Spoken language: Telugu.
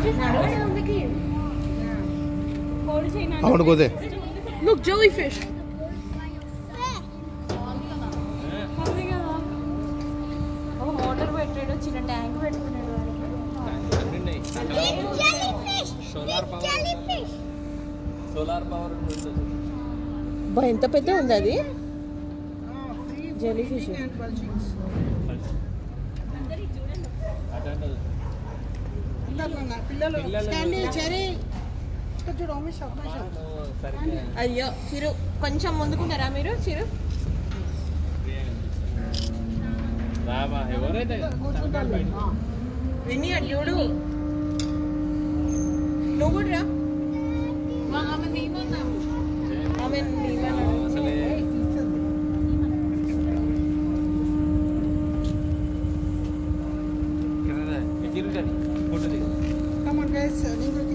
అవును పోతే Look, jellyfish. మోటార్ పెట్టాడు చిన్న ట్యాంక్ పెట్టుకున్నాడు వాడికి jellyfish. Solar power Jellyfish. Solar power బా ఎంత పెద్ద ఉంది అది జెలీఫిష్ పిల్లలు పిల్లలు స్టాండీ చెరీ ఇక్కడ చూడు ఉమేష్ ఉమేష్ సరిగ్గా అయ్యో చిరు కొంచెం ముందుకుంటారా మీరు చిరు రామా ఎవరైతే విని అటు చూడు నువ్వు కూడా రా ఆమె నీవన్నా. అసలే ఎగిరుతుంది ఫోటో దిగు కమాన్ గైస్ నేను